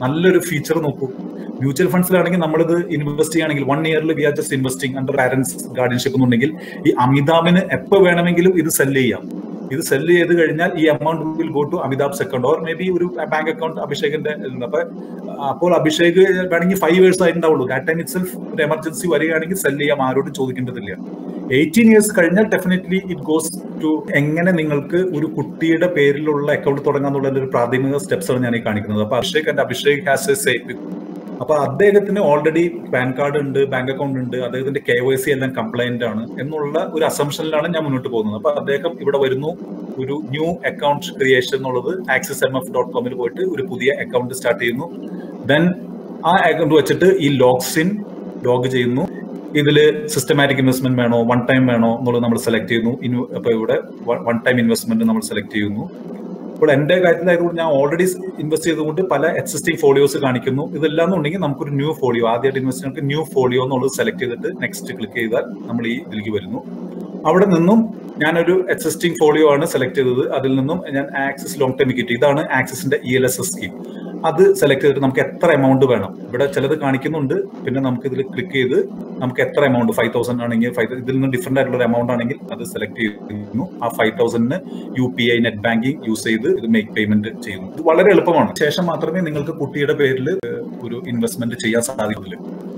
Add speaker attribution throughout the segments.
Speaker 1: നല്ലൊരു ഫീച്ചർ നോക്കൂ മ്യൂച്വൽ ഫണ്ട്സിലാണെങ്കിൽ നമ്മളിത് ഇൻവെസ്റ്റ് ചെയ്യുകയാണെങ്കിൽ വൺ ഇയറിൽ we are just investing under parents guardianship എന്നുണ്ടെങ്കിൽ ഈ അമിതാഭിന് എപ്പോൾ വേണമെങ്കിലും ഇത് സെല് ചെയ്യാം ഇത് സെല് ചെയ്ത് കഴിഞ്ഞാൽ ഈ amount will go to Amitabh second or maybe ഒരു ബാങ്ക് അക്കൗണ്ട് അഭിഷേകിന്റെ ഉണ്ട്. അപ്പൊ അപ്പോൾ അഭിഷേക് വേണമെങ്കിൽ ഫൈവ് ഇയേഴ്സ് ആയിട്ടുണ്ടാവുള്ളൂ ദാറ്റ് ടൈം ഇറ്റ് സെൽഫ് ഒരു എമർജൻസി വരികയാണെങ്കിൽ സെല് ചെയ്യാം ആരോടും ചോദിക്കേണ്ടതില്ല എയ്റ്റീൻ ഇയേഴ്സ് കഴിഞ്ഞാൽ ഡെഫിനറ്റ്ലി ഇറ്റ് ഗോസ് ടു എങ്ങനെ നിങ്ങൾക്ക് ഒരു കുട്ടിയുടെ പേരിലുള്ള അക്കൗണ്ട് തുടങ്ങാന്നുള്ള ഒരു പ്രാഥമിക സ്റ്റെപ്സ് ആണ് ഞാൻ ഈ കാണിക്കുന്നത് അപ്പൊ Abhishek and Abhishek has a say അപ്പൊ അദ്ദേഹത്തിന് ഓൾറെഡി പാൻ കാർഡ് ഉണ്ട് ബാങ്ക് അക്കൗണ്ട് ഉണ്ട് അദ്ദേഹത്തിന്റെ കെ വൈ സി എല്ലാം കംപ്ലൈന്റ് ആണ് എന്നുള്ള ഒരു അസംഷനിലാണ് ഞാൻ മുന്നോട്ട് പോകുന്നത് അപ്പൊ അദ്ദേഹം ഇവിടെ വരുന്നു ഒരു ന്യൂ അക്കൗണ്ട് ക്രിയേഷൻ എന്നുള്ളത് ആക്സിസ് എം എഫ് ഡോട്ട് കോമിൽ പോയിട്ട് ഒരു പുതിയ അക്കൗണ്ട് സ്റ്റാർട്ട് ചെയ്യുന്നു ദെൻ ആ അക്കൗണ്ട് വെച്ചിട്ട് ഈ ലോഗ്സ് ഇൻ ലോഗ് ചെയ്യുന്നു ഇതില് സിസ്റ്റമാറ്റിക് ഇൻവെസ്റ്റ്മെന്റ് വേണോ വൺ ടൈം വേണോ എന്നുള്ളത് നമ്മൾ സെലക്ട് ചെയ്യുന്നു ഇൻവ- അപ്പൊ ഇവിടെ വൺ ടൈം ഇൻവെസ്റ്റ്മെന്റ് നമ്മൾ സെലക്ട് ചെയ്യുന്നു ഇപ്പോൾ എന്റെ കാര്യത്തിലായതുകൊണ്ട് ഞാൻ ഓൾറെഡി ഇൻവെസ്റ്റ് ചെയ്തുകൊണ്ട് പല എക്സിസ്റ്റിംഗ് ഫോളിയോസ് കാണിക്കുന്നു ഇതെല്ലാം എന്നുണ്ടെങ്കിൽ നമുക്കൊരു ന്യൂ ഫോളിയോ ആദ്യമായിട്ട് ഇൻവെസ്റ്റ് നമുക്ക് ന്യൂ ഫോളിയോ എന്നുള്ളത് സെലക്ട് ചെയ്തിട്ട് നെക്സ്റ്റ് ക്ലിക്ക് ചെയ്താൽ നമ്മൾ ഈ ഇതിലേക്ക് വരുന്നു അവിടെ നിന്നും ഞാനൊരു എക്സിസ്റ്റിംഗ് ഫോളിയോ ആണ് സെലക്ട് ചെയ്തത് അതിൽ നിന്നും ഞാൻ ആക്സിസ് ലോങ് ടൈം ഇക്വിറ്റി ഇതാണ് ആക്സിസിന്റെ E L S S scheme അത് സെലക്ട് ചെയ്തിട്ട് നമുക്ക് എത്ര എമൗണ്ട് വേണം ഇവിടെ ചിലത് കാണിക്കുന്നുണ്ട് പിന്നെ നമുക്ക് ഇതിൽ ക്ലിക്ക് ചെയ്ത് നമുക്ക് എത്ര എമൗണ്ട് ഫൈവ് തൗസൻഡ് ആണെങ്കിൽ ഫൈവ് ഇതിൽ നിന്ന് ഡിഫറെന്റ് ആയിട്ടുള്ള ഒരു എമൗണ്ട് ആണെങ്കിൽ അത് സെലക്ട് ചെയ്യുന്നു ആ ഫൈവ് തൗസൻഡിന് U P I net banking use ചെയ്ത് ഇത് മേക്ക് പേയ്മെന്റ് ചെയ്യുന്നു ഇത് വളരെ എളുപ്പമാണ് ശേഷം മാത്രമേ നിങ്ങൾക്ക് കുട്ടിയുടെ പേരിൽ ഒരു ഇൻവെസ്റ്റ്മെന്റ് ചെയ്യാൻ സാധിക്കുള്ളൂ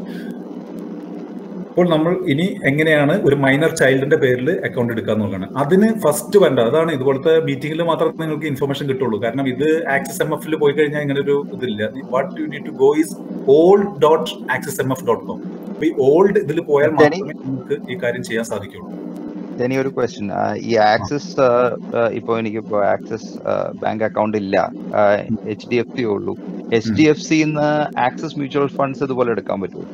Speaker 1: അപ്പോൾ നമ്മൾ ഇനി എങ്ങനെയാണ് ഒരു മൈനർ ചൈൽഡിന്റെ പേരിൽ അക്കൗണ്ട് എടുക്കാൻ നോക്കുകയാണ് അതിന് ഫസ്റ്റ് വേണ്ട അതാണ് ഇതുപോലത്തെ മീറ്റിംഗിൽ മാത്രമേ നിങ്ങൾക്ക് ഇൻഫർമേഷൻ കിട്ടുള്ളൂ കാരണം ഇത് ആക്സിസ് എം എഫിൽ പോയി കഴിഞ്ഞാൽ ഇങ്ങനെ ഒരു ഇതില്ല what you need to go is old dot Axis M F dot com അപ്പൊ ഈ ഓൾഡ് ഇതിൽ പോയാൽ
Speaker 2: Danny?
Speaker 1: മാത്രമേ നിങ്ങൾക്ക് ഈ കാര്യം ചെയ്യാൻ സാധിക്കുള്ളൂ
Speaker 2: ഇനി ഒരു ക്വസ്റ്റ്യൻ ഈ ആക്സിസ് ഇപ്പൊ എനിക്ക് ഇപ്പൊ ആക്സിസ് ബാങ്ക് അക്കൗണ്ട് ഇല്ല എച്ച് ഡി എഫ് സി ഉള്ളൂ എച്ച് ഡി എഫ് സിന്ന് ആക്സിസ് മ്യൂച്വൽ ഫണ്ട്സ് ഇതുപോലെ എടുക്കാൻ പറ്റുമോ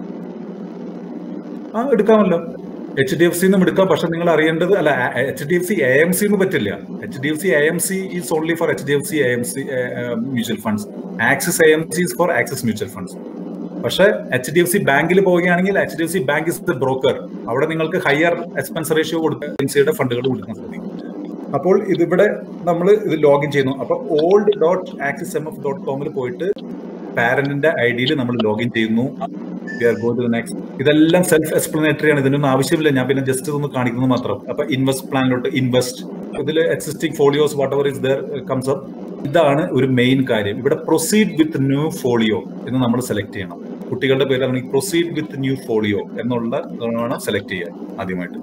Speaker 1: ആ എടുക്കാമല്ലോ എച്ച് ഡി എഫ് സി നിന്നും എടുക്കാം പക്ഷെ നിങ്ങൾ അറിയേണ്ടത് അല്ല H D F C A M C എന്ന് പറ്റില്ല H D F C A M C is only for H D F C A M C mutual funds Axis A M C for Axis mutual funds പക്ഷെ H D F C ബാങ്കിൽ പോവുകയാണെങ്കിൽ H D F C bank is the broker അവിടെ നിങ്ങൾക്ക് higher expense ratio കൊടുക്കുക M സിയുടെ ഫണ്ടുകൾ കൊടുക്കാൻ സാധിക്കും അപ്പോൾ ഇതിവിടെ നമ്മൾ ഇത് ലോഗിൻ ചെയ്യുന്നു അപ്പൊ old dot Axis M F dot കോമിൽ പോയിട്ട് പാരന്റിന്റെ ഐ ഡിയിൽ നമ്മൾ ലോഗിൻ ചെയ്യുന്നു We are going to the next. ഇതെല്ലാം സെൽഫ് എക്സ്പ്ലനേറ്ററി ആണ് ഇതിനൊന്നും ആവശ്യമില്ല ഞാൻ പിന്നെ ജസ്റ്റ് ഇതൊന്ന് കാണിക്കുന്നത് മാത്രം അപ്പൊ ഇൻവെസ്റ്റ് പ്ലാനിലോട്ട് ഇൻവെസ്റ്റ് ഇതിൽ existing folios whatever is there comes up ഇതാണ് ഒരു മെയിൻ കാര്യം ഇവിടെ പ്രൊസീഡ് വിത്ത് ന്യൂ ഫോളിയോ എന്ന് നമ്മൾ സെലക്ട് ചെയ്യണം കുട്ടികളുടെ പേരാണെങ്കിൽ പ്രൊസീഡ് വിത്ത് ന്യൂ ഫോളിയോ എന്നുള്ള ആണ് സെലക്ട് ചെയ്യാൻ ആദ്യമായിട്ട്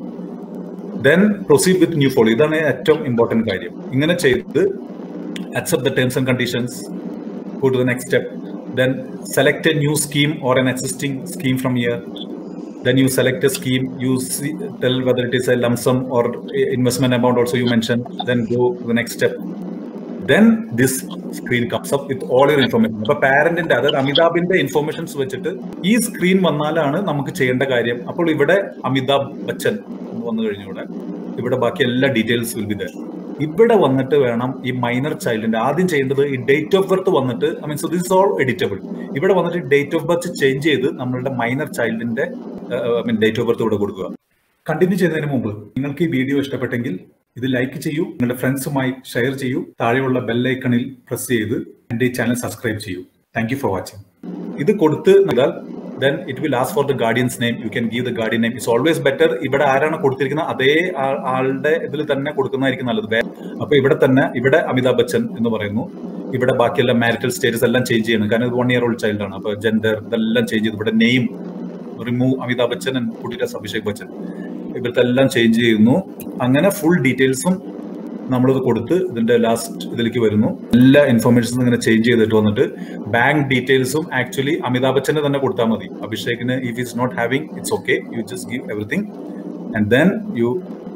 Speaker 1: then proceed with new folio ഇതാണ് ഏറ്റവും ഇമ്പോർട്ടന്റ് കാര്യം ഇങ്ങനെ ചെയ്ത് accept the terms and conditions go to the next step then select a new scheme or an existing scheme from here then you select a scheme you see, tell whether it is a lump sum or a investment amount also you mentioned then go to the next step then this screen comes up with all your information അപ്പൊ പാരന്റിന്റെ അതായത് അമിതാഭിന്റെ informations വെച്ചിട്ട് ഈ screen വന്നാലാണ് നമുക്ക് ചെയ്യേണ്ട കാര്യം അപ്പോൾ ഇവിടെ അമിതാഭ് ബച്ചൻ എന്ന് വന്നു കഴിഞ്ഞു ഇവിടെ ഇവിടെ ബാക്കി എല്ലാ ഡീറ്റെയിൽസ് വിൽ ബി ദർ ഇവിടെ വന്നിട്ട് വേണം ഈ മൈനർ ചൈൽഡിന്റെ ആദ്യം ചെയ്യേണ്ടത് ഈ ഡേറ്റ് ഓഫ് ബർത്ത് വന്നിട്ട് I mean so this all editable ഇവിടെ വന്നിട്ട് ഡേറ്റ് ഓഫ് ബർത്ത് ചേഞ്ച് ചെയ്ത് നമ്മളുടെ മൈനർ ചൈൽഡിന്റെ I mean date of birth ഇവിടെ കൊടുക്കുക കണ്ടിന്യൂ ചെയ്യുന്നതിന് മുമ്പ് നിങ്ങൾക്ക് ഈ വീഡിയോ ഇഷ്ടപ്പെട്ടെങ്കിൽ ഇത് ലൈക്ക് ചെയ്യൂ നിങ്ങളുടെ ഫ്രണ്ട്സുമായി ഷെയർ ചെയ്യൂ താഴെയുള്ള ബെല്ലൈക്കണിൽ പ്രസ് ചെയ്ത് എൻ്റെ ഈ ചാനൽ സബ്സ്ക്രൈബ് ചെയ്യൂ താങ്ക് യു ഫോർ വാച്ചിങ് ഇത് കൊടുത്ത് നൽകാൽ then it will ask for the guardians name you can give the guardian name it's always better ഇവിടെ ആരാണ് കൊടുത്തിരിക്കുന്നത് അതേ ആ- ആളുടെ ഇതിൽ തന്നെ കൊടുക്കുന്നതായിരിക്കും നല്ലത് വേ- അപ്പൊ ഇവിടെ തന്നെ ഇവിടെ അമിതാഭ് ബച്ചൻ എന്ന് പറയുന്നു ഇവിടെ ബാക്കിയെല്ലാം മാരിറ്റൽ സ്റ്റേറ്റസ് എല്ലാം ചേഞ്ച് ചെയ്യണം കാരണം ഇത് വൺ ഇയർ ഓൾഡ് ചൈൽഡ് ആണ് അപ്പൊ ജെൻഡർ ഇതെല്ലാം ചേഞ്ച് ചെയ്ത് ഇവിടെ name remove Amitabh Bachchan and കുട്ടിയുടെ അഭിഷേക് ബച്ചൻ ഇവിടുത്തെ എല്ലാം ചേഞ്ച് ചെയ്യുന്നു അങ്ങനെ ഫുൾ ഡീറ്റെയിൽസും നമ്മളിത് കൊടുത്ത് ഇതിന്റെ ലാസ്റ്റ് ഇതിലേക്ക് വരുന്നു എല്ലാ ഇൻഫർമേഷൻസും ഇങ്ങനെ ചേഞ്ച് ചെയ്തിട്ട് വന്നിട്ട് ബാങ്ക് ഡീറ്റെയിൽസും ആക്ച്വലി അമിതാഭ് ബച്ചന് തന്നെ കൊടുത്താൽ മതി അഭിഷേകിന് if is not having it's okay you just give everything and then you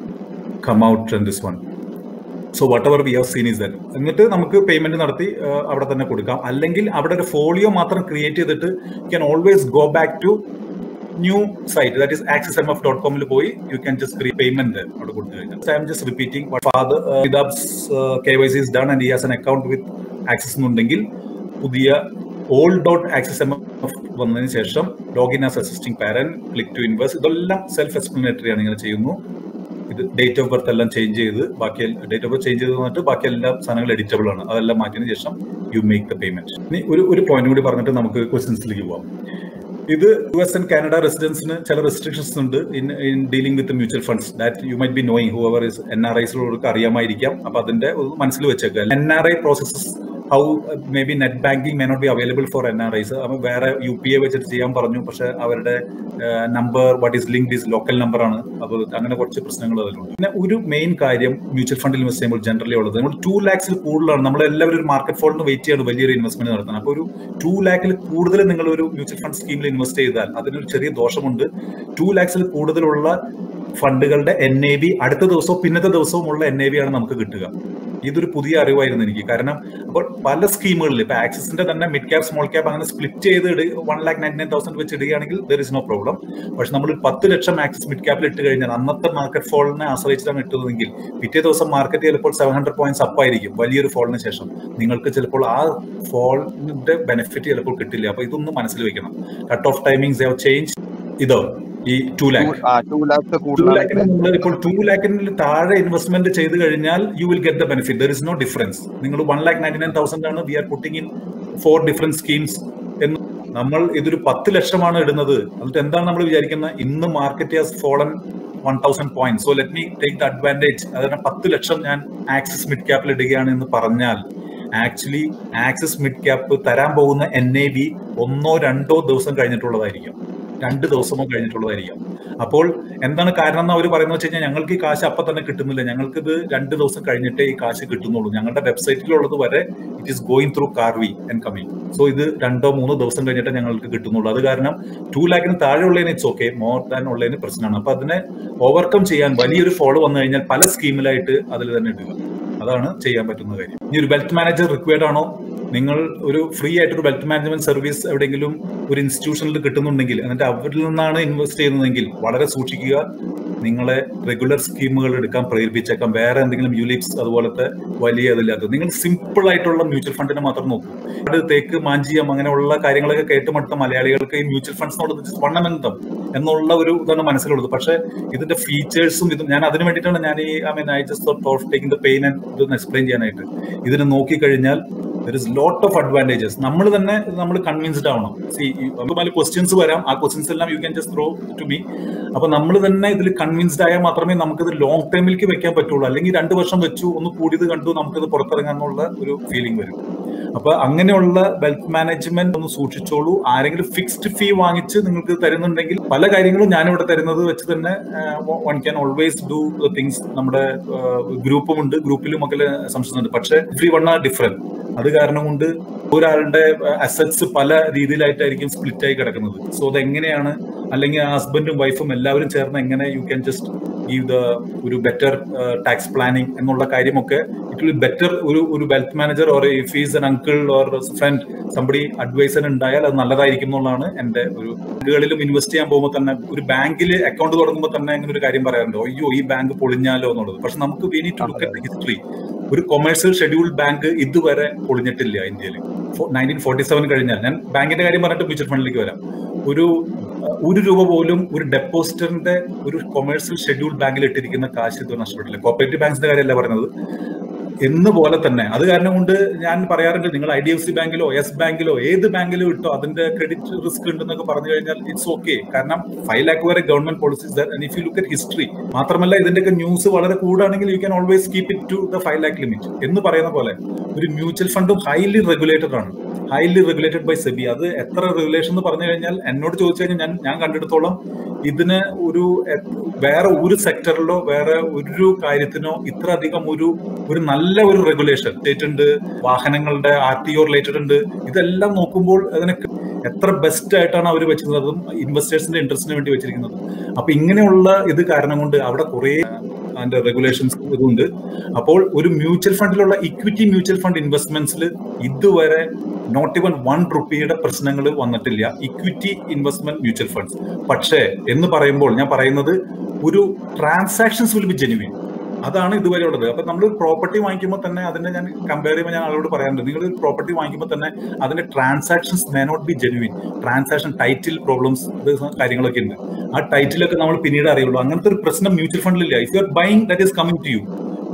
Speaker 1: come out in this one so whatever we have seen is done എന്നിട്ട് നമുക്ക് പേയ്മെന്റ് നടത്തി ആ, അവിടെ തന്നെ കൊടുക്കാം അല്ലെങ്കിൽ അവിടെ ഒരു ഫോളിയോ മാത്രം ക്രിയേറ്റ് ചെയ്തിട്ട് you can always go back to new site that is Axis M F dot കോമിൽ പോയി you can just create payment അവിടെ കൊടുത്തു കഴിഞ്ഞാൽ I M just repeating father വിതാബ്സ് K Y C is done and has an account with Axis എന്നുണ്ടെങ്കിൽ പുതിയ old dot Axis M F വന്നതിന് ശേഷം login as assisting parent click to invest ഇതെല്ലാം self explanatory ആണ് ഇങ്ങനെ ചെയ്യുന്നു ഇത് ഡേറ്റ് ഓഫ് ബർത്ത് എല്ലാം ചേഞ്ച് ചെയ്ത് ബാക്കി ഡേറ്റ് ഓഫ് ബർത്ത് ചേഞ്ച് ചെയ്ത് വന്നിട്ട് ബാക്കി എല്ലാ സാധനങ്ങൾ എഡിറ്റബിൾ ആണ് അതെല്ലാം മാറ്റിയതിനു ശേഷം യു മേക്ക് ദ പേയ്മെന്റ് ഇനി ഒരു ഒരു പോയിന്റ് കൂടി പറഞ്ഞിട്ട് നമുക്ക് ക്വസ്റ്റ്യൻസിലേക്ക് പോവാം ഇത് യു എസ് ആൻഡ് കാനഡ റെസിഡൻസിന് ചില റെസ്ട്രിക്ഷൻസ് ഉണ്ട് in in dealing with mutual funds that you might be knowing whoever is N R ഐസിലുള്ളവർക്ക് അറിയാമായിരിക്കാം അപ്പൊ അതിന്റെ ഒന്ന് മനസ്സിൽ വെച്ചേക്കുക N R I processes how may be net banking may not be available for N R Is അപ്പൊ വേറെ U P I വെച്ചിട്ട് ചെയ്യാൻ പറഞ്ഞു പക്ഷെ അവരുടെ number what is link is local number ആണ് അപ്പോൾ അങ്ങനെ കുറച്ച് പ്രശ്നങ്ങൾ അതിലുണ്ട് പിന്നെ ഒരു മെയിൻ കാര്യം മ്യൂച്വൽ ഫണ്ടിൽ ഇൻവെസ്റ്റ് ചെയ്യുമ്പോൾ ജനറലി ഉള്ളത് നമ്മൾ ടു ലാക്സിൽ കൂടുതലാണ് നമ്മൾ എല്ലാവരും ഒരു മാർക്കറ്റ് ഫോളിന് വെയിറ്റ് ചെയ്യാണ് വലിയൊരു ഇൻവെസ്റ്റ്മെന്റ് നടത്തുന്നത് അപ്പോൾ ഒരു ടു ലാക്കിൽ കൂടുതൽ നിങ്ങൾ ഒരു മ്യൂച്വൽ ഫണ്ട് സ്കീമിൽ ഇൻവെസ്റ്റ് ചെയ്താൽ അതിനൊരു ചെറിയ ദോഷമുണ്ട് ടു ലാക്സിൽ കൂടുതലുള്ള ഫണ്ടുകളുടെ എൻ എ ബി അടുത്ത ദിവസവും പിന്നത്തെ ദിവസവും ഉള്ള എൻ എ ബി ആണ് നമുക്ക് കിട്ടുക ഇതൊരു പുതിയ അറിവായിരുന്നു എനിക്ക് കാരണം അപ്പോൾ പല സ്കീമുകളിൽ ഇപ്പൊ ആക്സിസിന്റെ തന്നെ മിഡ് ക്യാപ് സ്മോൾ ക്യാപ് അങ്ങനെ സ്പ്ലിറ്റ് ചെയ്ത് one lakh ninety nine thousand വെച്ച് ഇടുകയാണെങ്കിൽ ദർ ഇസ് നോ പ്രോബ്ലം പക്ഷെ നമ്മൾ പത്ത് ലക്ഷം ആക്സിസ് മിഡ് ക്യാപ്പിൽ ഇട്ട് കഴിഞ്ഞാൽ അന്നത്തെ മാർക്കറ്റ് ഫോളിനെ ആശ്രയിച്ചിട്ടാണ് ഇട്ടതെങ്കിൽ പിറ്റേ ദിവസം മാർക്കറ്റ് ചിലപ്പോൾ സെവൻ ഹൺഡ്രഡ് പോയിന്റ്സ് അപ്പ് ആയിരിക്കും വലിയൊരു ഫോളിന് ശേഷം നിങ്ങൾക്ക് ചിലപ്പോൾ ആ ഫോളിന്റെ ബെനിഫിറ്റ് ചിലപ്പോൾ കിട്ടില്ല അപ്പൊ ഇതൊന്നും മനസ്സിൽ വെക്കണം cut off timings have change ഇതോ ഈ two lakh
Speaker 2: two lakhs
Speaker 1: two
Speaker 2: കൂടുതലാണ്
Speaker 1: ലാക്കിന് നിങ്ങൾ ഇപ്പോൾ ടു ലാക്കിന് താഴെ ഇൻവെസ്റ്റ്മെന്റ് ചെയ്ത് കഴിഞ്ഞാൽ you will get the benefit there is no difference നിങ്ങൾ one lakh ninety nine thousand ആണ് we are putting in four different schemes എന്ന് നമ്മൾ ഇതൊരു പത്ത് ലക്ഷമാണ് ഇടുന്നത് എന്നിട്ട് എന്താണ് നമ്മൾ വിചാരിക്കുന്നത് ഇന്ന് market has fallen one thousand point so let me take the advantage അതായത് പത്ത് ലക്ഷം ഞാൻ ആക്സിസ് മിഡ് ക്യാപ്പിൽ ഇടുകയാണ് എന്ന് പറഞ്ഞാൽ ആക്ച്വലി ആക്സിസ് മിഡ് ക്യാപ്പ് തരാൻ പോകുന്ന എൻ എ ബി ഒന്നോ രണ്ടോ ദിവസം കഴിഞ്ഞിട്ടുള്ളതായിരിക്കും രണ്ട് ദിവസമോ കഴിഞ്ഞിട്ടുള്ളതായിരിക്കും അപ്പോൾ എന്താണ് കാരണം എന്ന് അവർ പറയുന്നത് വെച്ച് കഴിഞ്ഞാൽ ഞങ്ങൾക്ക് ഈ കാശ് അപ്പൊ തന്നെ കിട്ടുന്നില്ല ഞങ്ങൾക്ക് ഇത് രണ്ട് ദിവസം കഴിഞ്ഞിട്ടേ ഈ കാശ് കിട്ടുന്നുള്ളൂ ഞങ്ങളുടെ വെബ്സൈറ്റിലുള്ളത് വരെ it is going through Karvy and coming so ഇത് രണ്ടോ മൂന്നോ ദിവസം കഴിഞ്ഞിട്ടേ ഞങ്ങൾക്ക് കിട്ടുന്നുള്ളൂ അത് കാരണം ടു ലാക്കിന് താഴെ ഉള്ളതിന് ഇറ്റ്സ് ഓക്കെ മോർ ദാൻ ഉള്ളതിന് പ്രശ്നമാണ് അപ്പൊ അതിനെ ഓവർകം ചെയ്യാൻ വലിയൊരു ഫോളോ വന്നു കഴിഞ്ഞാൽ പല സ്കീമിലായിട്ട് അതിൽ തന്നെ ഇടുക അതാണ് ചെയ്യാൻ പറ്റുന്ന കാര്യം ഇനി ഒരു വെൽത്ത് മാനേജർ റിക്വയർഡ് ആണോ നിങ്ങൾ ഒരു ഫ്രീ ആയിട്ട് ഒരു വെൽത്ത് മാനേജ്മെന്റ് സർവീസ് എവിടെയെങ്കിലും ഒരു ഇൻസ്റ്റിറ്റ്യൂഷനിൽ കിട്ടുന്നുണ്ടെങ്കിൽ എന്നിട്ട് അവരിൽ നിന്നാണ് ഇൻവെസ്റ്റ് ചെയ്യുന്നതെങ്കിൽ വളരെ സൂക്ഷിക്കുക നിങ്ങളെ റെഗുലർ സ്കീമുകൾ എടുക്കാൻ പ്രേരിപ്പിച്ചേക്കാം വേറെ എന്തെങ്കിലും യുലിപ്സ് അതുപോലത്തെ വലിയ ഇതില്ലാത്തത് നിങ്ങൾ സിമ്പിൾ ആയിട്ടുള്ള മ്യൂച്വൽ ഫണ്ടിനെ മാത്രം നോക്കൂ അത് തേക്ക് മാഞ്ചിയം അങ്ങനെയുള്ള കാര്യങ്ങളൊക്കെ കേട്ടുമടുത്ത മലയാളികൾക്ക് ഈ മ്യൂച്വൽ ഫണ്ട്സ് എന്നുള്ളത് വണ്ണമെന്തം എന്നുള്ള ഒരു ഇതാണ് മനസ്സിലുള്ളത് പക്ഷേ ഇതിന്റെ ഫീച്ചേഴ്സും ഇതും ഞാൻ അതിന് വേണ്ടിയിട്ടാണ് ഞാൻ ഈ I mean I just thought taking the pain and ഇതൊന്ന് എക്സ്പ്ലെയിൻ ചെയ്യാനായിട്ട് ഇതിനെ നോക്കിക്കഴിഞ്ഞാൽ there is lot of advantages നമ്മൾ തന്നെ നമ്മൾ കൺവിൻസ്ഡ് ആവണം സി പല ക്വസ്റ്റ്യൻസ് വരാം ആ ക്വസ്റ്റ്യൻസ് എല്ലാം you can just throw to me അപ്പൊ നമ്മൾ തന്നെ ഇതിൽ കൺവിൻസ്ഡ് ആയാൽ മാത്രമേ നമുക്കിത് ലോങ് ടൈമിലേക്ക് വെക്കാൻ പറ്റുള്ളൂ അല്ലെങ്കിൽ രണ്ട് വർഷം വെച്ചു ഒന്ന് കൂടിയത് കണ്ടു നമുക്കിത് പുറത്തിറങ്ങാന്നുള്ള ഒരു ഫീലിംഗ് വരും അപ്പൊ അങ്ങനെയുള്ള വെൽത്ത് മാനേജ്മെന്റ് ഒന്ന് സൂക്ഷിച്ചോളൂ ആരെങ്കിലും ഫിക്സ്ഡ് ഫീ വാങ്ങിച്ച് നിങ്ങൾക്ക് തരുന്നുണ്ടെങ്കിൽ പല കാര്യങ്ങളും ഞാനിവിടെ തരുന്നത് വെച്ച് തന്നെ one can always do things നമ്മുടെ ഗ്രൂപ്പും ഉണ്ട് ഗ്രൂപ്പിലും ഒക്കെ സംശയമുണ്ട് പക്ഷെ ഫ്രീ വൺ ആർ ഡിഫറെന്റ് അത് കാരണം കൊണ്ട് ഒരാളുടെ അസറ്റ്സ് പല രീതിയിലായിട്ടായിരിക്കും സ്പ്ലിറ്റ് ആയി കിടക്കുന്നത് സോ അത് എങ്ങനെയാണ് അല്ലെങ്കിൽ ഹസ്ബൻഡും വൈഫും എല്ലാവരും ചേർന്ന് എങ്ങനെ you can just give the ഒരു ബെറ്റർ ടാക്സ് പ്ലാനിങ് എന്നുള്ള കാര്യമൊക്കെ ഇറ്റ് വിൽ ബെറ്റർ ഒരു ഒരു wealth manager or if is an uncle or friend somebody advisor ഉണ്ടായാൽ അത് നല്ലതായിരിക്കും എന്നുള്ളതാണ് എന്റെ ഒരു ബാങ്കുകളിലും ഇൻവെസ്റ്റ് ചെയ്യാൻ പോകുമ്പോൾ തന്നെ ഒരു ബാങ്കിൽ അക്കൗണ്ട് തുടങ്ങുമ്പോൾ തന്നെ അങ്ങനെ ഒരു കാര്യം പറയാറുണ്ട് അയ്യോ ഈ ബാങ്ക് പൊളിഞ്ഞാലോ എന്നുള്ളത് പക്ഷെ നമുക്ക് we need to look at history ഒരു കൊമേഴ്സ്യൽ ഷെഡ്യൂൾഡ് ബാങ്ക് ഇതുവരെ പൊളിഞ്ഞിട്ടില്ല ഇന്ത്യയിൽ നയൻറ്റീൻ ഫോർട്ടി സെവൻ കഴിഞ്ഞാൽ ഞാൻ ബാങ്കിന്റെ കാര്യം പറഞ്ഞിട്ട് മ്യൂച്വൽ ഫണ്ടിലേക്ക് വരാം ഒരു ഒരു രൂപ പോലും ഒരു ഡെപ്പോസിറ്ററിന്റെ ഒരു കൊമേഴ്സ്യൽ ഷെഡ്യൂൾഡ് ബാങ്കിൽ ഇട്ടിരിക്കുന്ന കാശ് ഇത് നഷ്ടപ്പെട്ടില്ല കോപ്പറേറ്റീവ് ബാങ്ക്സിന്റെ കാര്യമല്ല പറയുന്നത് എന്ന് പോലെ തന്നെ അത് കാരണം കൊണ്ട് ഞാൻ പറയാറുണ്ട് നിങ്ങൾ ഐ ഡി എഫ് സി ബാങ്കിലോ യെസ് ബാങ്കിലോ ഏത് ബാങ്കിലോ ഇട്ടോ അതിന്റെ ക്രെഡിറ്റ് റിസ്ക് ഉണ്ടെന്നൊക്കെ പറഞ്ഞു കഴിഞ്ഞാൽ ഇറ്റ്സ് ഓക്കെ കാരണം ഫൈവ് ലാക്ക് വരെ government policies if you look at history മാത്രമല്ല ഇതിന്റെയൊക്കെ ന്യൂസ് വളരെ കൂടുകയാണെങ്കിൽ you can always keep it to the five lakh limit എന്ന് പറയുന്ന പോലെ ഒരു മ്യൂച്വൽ ഫണ്ടും ഹൈലി റെഗുലേറ്റഡ് ആണ് ഹൈലി റെഗുലേറ്റഡ് ബൈ സെബി അത് എത്ര റെഗുലേഷൻ എന്ന് പറഞ്ഞു കഴിഞ്ഞാൽ എന്നോട് ചോദിച്ചു കഴിഞ്ഞാൽ ഞാൻ ഞാൻ കണ്ടെടുത്തോളം ഇതിന് ഒരു വേറെ ഒരു സെക്ടറിലോ വേറെ ഒരു കാര്യത്തിനോ ഇത്ര അധികം ഒരു ഒരു നല്ല ഒരു റെഗുലേഷൻ സ്റ്റേറ്റ് ഉണ്ട് വാഹനങ്ങളുടെ ആർ ടി ഒ റിലേറ്റഡ് ഉണ്ട് ഇതെല്ലാം നോക്കുമ്പോൾ അതിനൊക്കെ എത്ര ബെസ്റ്റ് ആയിട്ടാണ് അവർ വെച്ചിരുന്നത് അതും ഇൻവെസ്റ്റേഴ്സിന്റെ ഇൻട്രസ്റ്റിന് വേണ്ടി വെച്ചിരിക്കുന്നത് അപ്പൊ ഇങ്ങനെയുള്ള ഇത് കാരണം കൊണ്ട് അവിടെ കുറെ അതിന്റെ റെഗുലേഷൻസ് ഇതുണ്ട് അപ്പോൾ ഒരു മ്യൂച്വൽ ഫണ്ടിലുള്ള ഇക്വിറ്റി മ്യൂച്വൽ ഫണ്ട് ഇൻവെസ്റ്റ്മെന്റ്സിൽ ഇതുവരെ നോട്ട് ഇവൻ വൺ റുപ്പിയുടെ പ്രശ്നങ്ങൾ വന്നിട്ടില്ല ഇക്വിറ്റി ഇൻവെസ്റ്റ്മെന്റ് മ്യൂച്വൽ ഫണ്ട്സ് പക്ഷേ എന്ന് പറയുമ്പോൾ ഞാൻ പറയുന്നത് ഒരു ട്രാൻസാക്ഷൻസ് വിൽ ബി ജെനുവിൻ അതാണ് ഇതുവരെ ഉള്ളത് അപ്പൊ നമ്മൾ പ്രോപ്പർട്ടി വാങ്ങിക്കുമ്പോൾ തന്നെ അതിന്റെ ഞാൻ കമ്പയർ ചെയ്യുമ്പോൾ ഞാൻ ആളോട് പറയാറുണ്ട് നിങ്ങൾ പ്രോപ്പർട്ടി വാങ്ങിക്കുമ്പോൾ തന്നെ അതിന്റെ transactions may not be genuine transaction title problems കാര്യങ്ങളൊക്കെ ഉണ്ട് ആ ടൈറ്റിലൊക്കെ നമ്മൾ പിന്നീട് അറിയുള്ളൂ അങ്ങനത്തെ ഒരു പ്രശ്നം മ്യൂച്വൽ ഫണ്ടിലില്ല if you are buying that is coming to you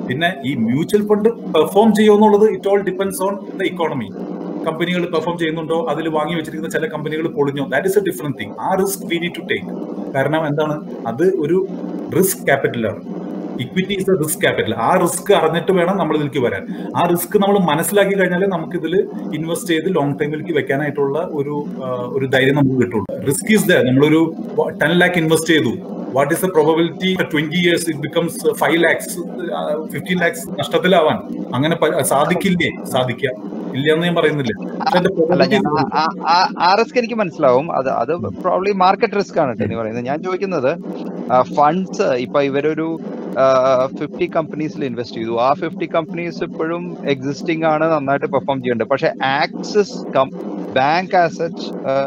Speaker 1: പിന്നെ ഈ മ്യൂച്വൽ ഫണ്ട് പെർഫോം ചെയ്യുമെന്നുള്ളത് it all depends on the economy കമ്പനികൾ പെർഫോം ചെയ്യുന്നുണ്ടോ അതിൽ വാങ്ങി വെച്ചിരിക്കുന്ന ചില കമ്പനികൾ പൊളിഞ്ഞോ that is a different thing ആ risk we need to take കാരണം എന്താണ് അത് ഒരു റിസ്ക് ക്യാപിറ്റലാണ് equity is a risk capital ആ റിസ്ക് അറിഞ്ഞിട്ട് വേണം നമ്മൾ ഇതിലേക്ക് വരാൻ ആ റിസ്ക് നമ്മൾ മനസ്സിലാക്കി കഴിഞ്ഞാൽ നമുക്ക് ഇതിൽ ഇൻവെസ്റ്റ് ചെയ്ത് ലോങ് ടൈമിലേക്ക് വെക്കാനായിട്ടുള്ള ഒരു ആ, ഒരു ധൈര്യം നമുക്ക് കിട്ടുള്ളൂ റിസ്ക് ഈസ് ദ നമ്മളൊരു ടെൻ ലാക്ക് ഇൻവെസ്റ്റ് ചെയ്തു what is the probability twenty years it becomes five lakhs fifteen lakhs നഷ്ടത്തിലാവാൻ അങ്ങനെ പ- സാധിക്കില്ലേ സാധിക്കാം ഇല്ല എന്ന് ഞാൻ പറയുന്നില്ല പക്ഷെ അതിന്റെ
Speaker 2: അല്ല
Speaker 1: probability
Speaker 2: ഞാൻ ആ- ആ- ആ- ആ റിസ്ക് എനിക്ക് മനസ്സിലാവും അത് അത് പ്രോബ്ലി മാർക്കറ്റ് റിസ്ക് ആണ് കേട്ടോ നീ പറയുന്നത് ഞാൻ ചോദിക്കുന്നത് ഫണ്ട്സ് ഇപ്പൊ ഇവരൊരു ഫിഫ്റ്റി കമ്പനീസിൽ ഇൻവെസ്റ്റ് ചെയ്തു ആ ഫിഫ്റ്റി കമ്പനീസ് ഇപ്പോഴും എക്സിസ്റ്റിംഗ് ആണ് നന്നായിട്ട് പെർഫോം ചെയ്യുന്നുണ്ട് പക്ഷെ ആക്സിസ് ബാങ്ക് ആസച്ച്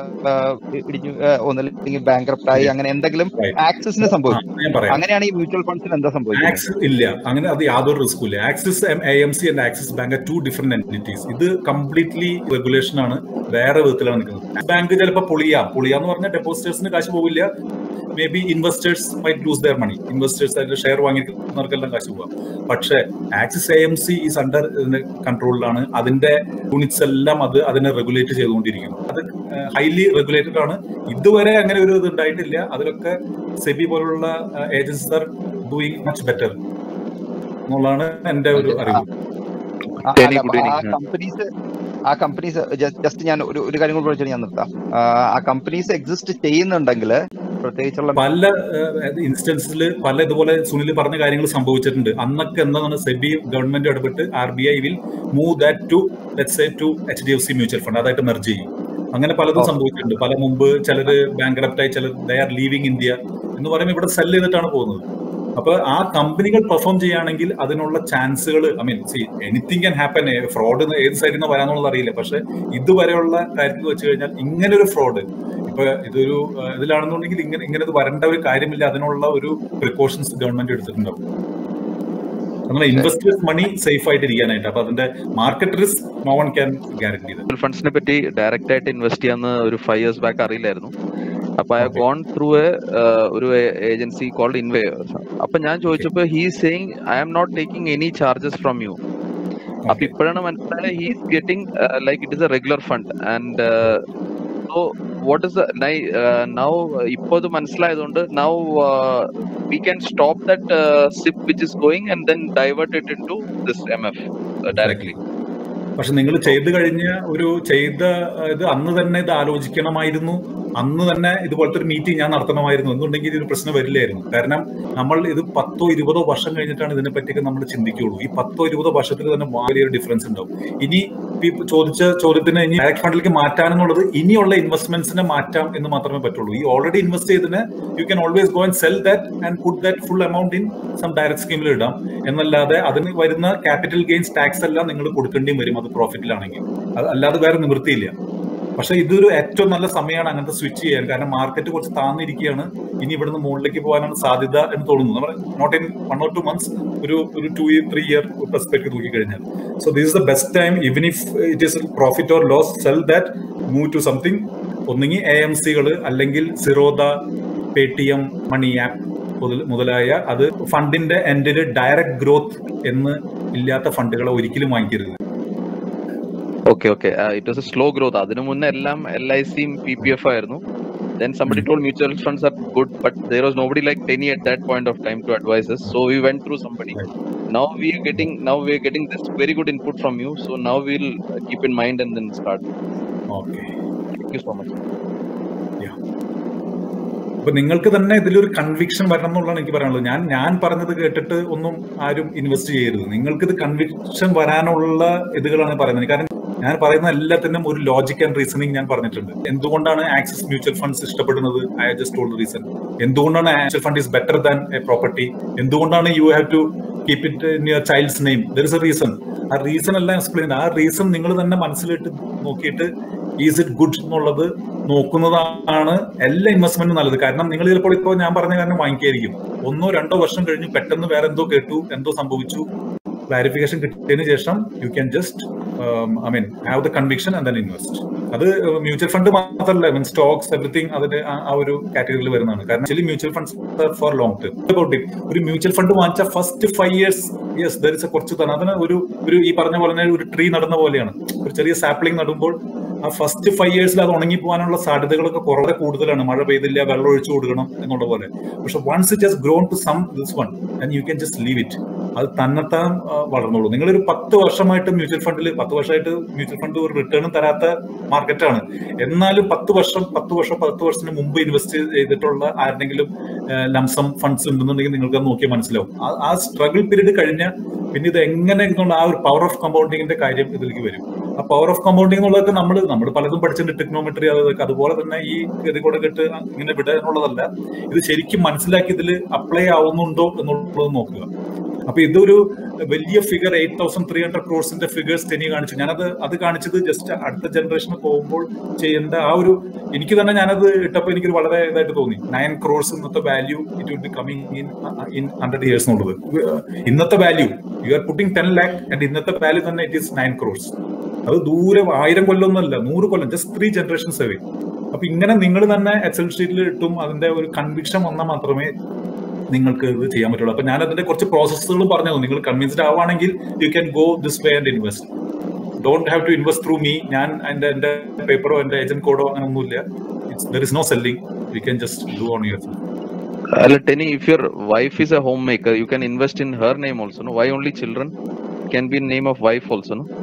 Speaker 2: ഇടിഞ്ഞു ആ, ഒന്നല്ലെങ്കിൽ ബാങ്ക് ആയി അങ്ങനെ എന്തെങ്കിലും
Speaker 1: Right.
Speaker 2: ആക്സിസിന്
Speaker 1: ആ,
Speaker 2: സംഭവിക്കും
Speaker 1: ഞാൻ പറയാം
Speaker 2: അങ്ങനെയാണ് ഈ മ്യൂച്വൽ ഫണ്ട്സിന് എന്താ സംഭവിക്കുന്നത്
Speaker 1: ആക്സിസ് ഇല്ല അങ്ങനെ അത് യാതൊരു റിസ്ക്കും ഇല്ല Axis A M C and Axis bank two different entities ഇത് കംപ്ലീറ്റ്ലി റെഗുലേഷൻ ആണ് വേറെ വിധത്തിലാണ് നിൽക്കുന്നത് ബാങ്ക് ചിലപ്പോൾ പൊളിയാം പൊളിയാന്ന് പറഞ്ഞാൽ ഡെപ്പോസിറ്റേഴ്സിന് കാശ് പോവില്ല may be investors might lose their money investors അതിൽ ഷെയർ വാങ്ങിക്കുന്നവർക്കെല്ലാം കാശ് പോവാം പക്ഷേ Axis A M C is under കൺട്രോളിലാണ് അതിന്റെ യൂണിറ്റ്സ് എല്ലാം അത് അതിനെ റെഗുലേറ്റ് ചെയ്തുകൊണ്ടിരിക്കുന്നു അത് ഹൈലി റെഗുലേറ്റഡ് ആണ് ഇതുവരെ അങ്ങനെ ഒരു ഇത് ഉണ്ടായിട്ടില്ല അതിലൊക്കെ സെബി പോലുള്ള agencies are doing much better എന്നുള്ളതാണ് എന്റെ ഒരു അറിവ്
Speaker 2: ആ,
Speaker 3: Danny,
Speaker 2: അല്ല,
Speaker 3: good
Speaker 2: ആ
Speaker 3: evening.
Speaker 2: കമ്പനീസ് ആ കമ്പനീസ് ജസ്റ്റ് ഞാൻ ഒരു ഒരു കാര്യം കൂടി വിളിച്ചിട്ട് ഞാൻ നിർത്താം ആ, ആ കമ്പനീസ് എക്സിസ്റ്റ് ചെയ്യുന്നുണ്ടെങ്കിൽ പ്രത്യേകിച്ചുള്ള
Speaker 1: പല ഇൻസ്റ്റൻസിൽ പല ഇതുപോലെ സുനിൽ പറഞ്ഞ കാര്യങ്ങൾ സംഭവിച്ചിട്ടുണ്ട് അന്നൊക്കെ എന്താണ് സെബി ഗവൺമെന്റ് ഇടപെട്ട് R B I will move that to let's to H D F C mutual fund അതായിട്ട് മെർജ് ചെയ്യും അങ്ങനെ പലതും
Speaker 2: ഓ.
Speaker 1: സംഭവിച്ചിട്ടുണ്ട് പല മുമ്പ് ചിലര് ബാങ്ക് ആയി ചിലർ ദേ ആർ ലീവിങ് ഇന്ത്യ എന്ന് പറയുമ്പോൾ ഇവിടെ സെൽ ചെയ്തിട്ടാണ് പോകുന്നത് അപ്പൊ ആ കമ്പനികൾ പെർഫോം ചെയ്യുകയാണെങ്കിൽ അതിനുള്ള ചാൻസുകൾ I mean see anything can happen fraud ഏത് സൈഡിൽ നിന്ന് വരാന്നുള്ളത് അറിയില്ല പക്ഷെ ഇതുവരെയുള്ള കാര്യത്തിൽ വെച്ച് കഴിഞ്ഞാൽ ഇങ്ങനെ ഒരു ഫ്രോഡ് ഇപ്പൊ ഇതൊരു ആ, ഇതിലാണെന്നുണ്ടെങ്കിൽ ഇങ്ങനെ ഇങ്ങനെ ഇത് വരേണ്ട ഒരു കാര്യമില്ല അതിനുള്ള ഒരു പ്രിക്കോഷൻസ് ഗവൺമെന്റ് എടുത്തിട്ടുണ്ടാവും നമ്മളെ ഇൻവെസ്റ്റേഴ്സ് മണി സേഫ് ആയിട്ട് ഇരിക്കാനായിട്ട് അപ്പൊ അതിന്റെ market risk no one can guarantee
Speaker 3: mutual ഫണ്ട്സിനെ പറ്റി ഡയറക്റ്റ് ആയിട്ട് ഇൻവെസ്റ്റ് ചെയ്യാന്ന് ഒരു ഫൈവ് ഇയേഴ്സ് ബാക്ക് അറിയില്ലായിരുന്നു അപ്പൊ I
Speaker 1: Okay.
Speaker 3: Gone through a ഒരു ഏജൻസി കോൾഡ് ഇൻവേ അപ്പൊ ഞാൻ ചോദിച്ചപ്പോ he saying I am not taking any charges from you അപ്പൊ ഇപ്പോഴാണ് മനസ്സിലായത് he's getting like it is a regular fund and so what is now ഇപ്പൊ ഇത് മനസ്സിലായതുകൊണ്ട് now we can stop that SIP which is going and then divert it into this M F directly
Speaker 1: പക്ഷെ നിങ്ങൾ ചെയ്തു കഴിഞ്ഞ ഒരു ചെയ്ത ഇത് അന്ന് തന്നെ ഇത് ആലോചിക്കണമായിരുന്നു അന്ന് തന്നെ ഇതുപോലത്തെ ഒരു മീറ്റിംഗ് ഞാൻ നടത്തണമായിരുന്നു എന്നുണ്ടെങ്കിൽ ഇതൊരു പ്രശ്നം വരില്ലായിരുന്നു കാരണം നമ്മൾ ഇത് പത്തോ ഇരുപതോ വർഷം കഴിഞ്ഞിട്ടാണ് ഇതിനെ പറ്റിയൊക്കെ നമ്മൾ ചിന്തിക്കുകയുള്ളൂ ഈ പത്തോ ഇരുപതോ വർഷത്തിൽ തന്നെ വലിയൊരു ഡിഫറൻസ് ഉണ്ടാവും ഇനി ഇപ്പൊ ഈ ചോദിച്ച ചോദ്യത്തിന് ഇനി ഡയറക്ട് ഫണ്ടിലേക്ക് മാറ്റാനെന്നുള്ളത് ഇനിയുള്ള ഇൻവെസ്റ്റ്മെന്റ്സിനെ മാറ്റാം എന്ന് മാത്രമേ പറ്റുള്ളൂ ഈ ഓൾറെഡി ഇൻവെസ്റ്റ് ചെയ്തതിന് you can always go and sell that and put that full amount in some direct സ്കീമിൽ ഇടാം എന്നല്ലാതെ അതിന് വരുന്ന ക്യാപിറ്റൽ ഗെയിൻസ് ടാക്സ് എല്ലാം നിങ്ങൾ കൊടുക്കേണ്ടിയും വരും അത് പ്രോഫിറ്റിലാണെങ്കിൽ അത് അല്ലാതെ വേറെ നിവൃത്തിയില്ല പക്ഷെ ഇതൊരു ഏറ്റവും നല്ല സമയമാണ് അങ്ങനത്തെ സ്വിച്ച് ചെയ്യാൻ കാരണം മാർക്കറ്റ് കുറച്ച് താന്നിരിക്കുകയാണ് ഇനി ഇവിടുന്ന് മുകളിലേക്ക് പോകാനാണ് സാധ്യത എന്ന് തോന്നുന്നു നമ്മൾ not in one or two months ഒരു ഒരു two year three year perspective നോക്കി കഴിഞ്ഞാൽ so this is the best time even if it is profit or loss sell that move to something ഒന്നുകിൽ എ എം സികൾ അല്ലെങ്കിൽ Zerodha Paytm money app മുതലായ അത് ഫണ്ടിന്റെ എൻഡിൽ ഡയറക്റ്റ് ഗ്രോത്ത് എന്ന് ഇല്ലാത്ത ഫണ്ടുകളെ ഒരിക്കലും വാങ്ങിക്കരുത്
Speaker 3: okay okay it was a slow growth അതിനു മുന്നേ എല്ലാം എൽ ഐ സിയും പി പി എഫ് ആയിരുന്നു then somebody told mutual funds are good but there was nobody like Tenny at that point of time to advise us so we went through somebody
Speaker 1: Right.
Speaker 3: now we are getting now we are getting this very good input from you so now we'll uh, keep in mind and then start
Speaker 1: okay
Speaker 3: thank you so much
Speaker 1: അപ്പൊ നിങ്ങൾക്ക് തന്നെ ഇതിലൊരു conviction വരണം എന്നുള്ളതാണ് എനിക്ക് പറയാനുള്ളത് ഞാൻ ഞാൻ പറഞ്ഞത് കേട്ടിട്ട് ഒന്നും ആരും ഇൻവെസ്റ്റ് ചെയ്യരുത് നിങ്ങൾക്ക് ഇത് കൺവിക്ഷൻ വരാനുള്ള ഇതുകളാണ് പറയുന്നത് കാരണം ഞാൻ പറയുന്ന എല്ലാത്തിനും ഒരു ലോജിക് ആൻഡ് റീസണിങ് ഞാൻ പറഞ്ഞിട്ടുണ്ട് എന്തുകൊണ്ടാണ് ആക്സിസ് മ്യൂച്വൽ ഫണ്ട്സ് ഇഷ്ടപ്പെടുന്നത് ഐ ജസ്റ്റ് ടോൾഡ് റീസൺ എന്തുകൊണ്ടാണ് mutual fund is better than a property എന്തുകൊണ്ടാണ് you have to keep it in your child's name there is a reason ആ റീസൺ എല്ലാം എക്സ്പ്ലെയിൻ ആ reason നിങ്ങൾ തന്നെ മനസ്സിലിട്ട് നോക്കിയിട്ട് ഈസ് ഇറ്റ് ഗുഡ് എന്നുള്ളത് നോക്കുന്നതാണ് എല്ലാ ഇൻവെസ്റ്റ്മെന്റും നല്ലത് കാരണം നിങ്ങൾ ചിലപ്പോൾ ഇപ്പോൾ ഞാൻ പറഞ്ഞ കാരണം വാങ്ങിക്കായിരിക്കും ഒന്നോ രണ്ടോ വർഷം കഴിഞ്ഞ് പെട്ടെന്ന് വേറെ എന്തോ കേട്ടു എന്തോ സംഭവിച്ചു ക്ലാരിഫിക്കേഷൻ കിട്ടിയതിന് ശേഷം you can just I mean have the conviction and then invest അത് മ്യൂച്വൽ ഫണ്ട് മാത്രമല്ല മീൻ സ്റ്റോക്സ് എവറിത്തിങ് അതിന്റെ ആ- ആ ഒരു കാറ്റഗറിയിൽ വരുന്നതാണ് കാരണം actually mutual funds for long term about it ഒരു മ്യൂച്വൽ ഫണ്ട് വാങ്ങിച്ച first five years yes there is a കുറച്ച് തന്നെ അതിന് ഒരു ഒരു ഈ പറഞ്ഞ പോലെ തന്നെ ഒരു ട്രീ നടുന്ന പോലെയാണ് ഒരു ചെറിയ സാപ്ലിംഗ് നടുമ്പോൾ ആ ഫസ്റ്റ് ഫൈവ് ഇയേഴ്സിൽ അത് ഉണങ്ങി പോകാനുള്ള സാധ്യതകളൊക്കെ കുറേ കൂടുതലാണ് മഴ പെയ്തില്ല വെള്ളം ഒഴിച്ചു കൊടുക്കണം എന്നുള്ള പോലെ പക്ഷെ once it has grown to some this one and you can just leave it അത് തന്നെത്താൻ ആ, വളർന്നോളൂ നിങ്ങളൊരു പത്ത് വർഷമായിട്ട് മ്യൂച്വൽ ഫണ്ടിൽ പത്ത് വർഷമായിട്ട് മ്യൂച്വൽ ഫണ്ട് ഒരു റിട്ടേണും തരാത്ത മാർക്കറ്റാണ് എന്നാലും പത്ത് വർഷം പത്ത് വർഷം പത്ത് വർഷത്തിന് മുമ്പ് ഇൻവെസ്റ്റ് ചെയ്തിട്ടുള്ള ആരുടെങ്കിലും ലംസം ഫണ്ട്സ് ഉണ്ടെന്നുണ്ടെങ്കിൽ നിങ്ങൾക്ക് അത് നോക്കിയാൽ മനസ്സിലാവും ആ- ആ സ്ട്രഗിൾ പീരീഡ് കഴിഞ്ഞ പിന്നെ ഇത് എങ്ങനെ എന്നുള്ള ആ ഒരു പവർ ഓഫ് കമ്പൗണ്ടിങ്ങിന്റെ കാര്യം ഇതിലേക്ക് വരും ആ പവർ ഓഫ് കമ്പൗണ്ടിങ് എന്നുള്ളതൊക്കെ നമ്മൾ നമ്മൾ പലതും പഠിച്ചിട്ടുണ്ട് ടെക്നോമെട്രി അതൊക്കെ അതുപോലെ തന്നെ ഈ ഇത് കൂടെ കെട്ട് ഇങ്ങനെ വിടുക എന്നുള്ളതല്ല ഇത് ശരിക്കും മനസ്സിലാക്കി ഇതിൽ അപ്ലൈ ആവുന്നുണ്ടോ എന്നുള്ളത് നോക്കുക അപ്പൊ ഇതൊരു വലിയ figure eight thousand three hundred ക്രോഡ്സിന്റെ ഫിഗേഴ്സ് ടെനി കാണിച്ചു ഞാനത് അത് കാണിച്ചത് ജസ്റ്റ് അടുത്ത ജനറേഷന് പോകുമ്പോൾ ചെയ്യേണ്ട ആ ഒരു എനിക്ക് തന്നെ ഞാനത് ഇട്ടപ്പോൾ എനിക്കൊരു വളരെ ഇതായിട്ട് തോന്നി നയൻ ക്രോഡ്സ് ഇന്നത്തെ value it will be coming in in hundred years എന്നുള്ളത് ഇന്നത്തെ value you are putting ten lakh and ഇന്നത്തെ വാല്യൂ തന്നെ ഇറ്റ് ഈസ് നയൻ ക്രോഡ്സ് അത് ദൂരെ ആയിരം കൊല്ലമൊന്നുമല്ല നൂറ് കൊല്ലം ജസ്റ്റ് ത്രീ ജനറേഷൻസ് അവേ അപ്പൊ ഇങ്ങനെ നിങ്ങൾ തന്നെ എക്സൽ ഷീറ്റിൽ ഇട്ടും അതിന്റെ ഒരു കൺവിക്ഷൻ വന്നാൽ മാത്രമേ നിങ്ങൾക്ക് ഇത് ചെയ്യാൻ പറ്റുള്ളൂ അപ്പൊ ഞാൻ അതിന്റെ കുറച്ച് പ്രോസസ്സുകളും പറഞ്ഞു നിങ്ങൾ കൺവിൻസ്ഡ് ആവുകയാണെങ്കിൽ you can go this way and invest don't have to invest through me ഞാൻ എന്റെ എന്റെ പേപ്പറോ എന്റെ ഏജന്റ് കോഡോ അങ്ങനെ ഒന്നുമില്ല there is no selling you can just do on your
Speaker 3: അല്ല ടെനി if your wife is a homemaker you can invest in her name also no why only children can be name of wife also no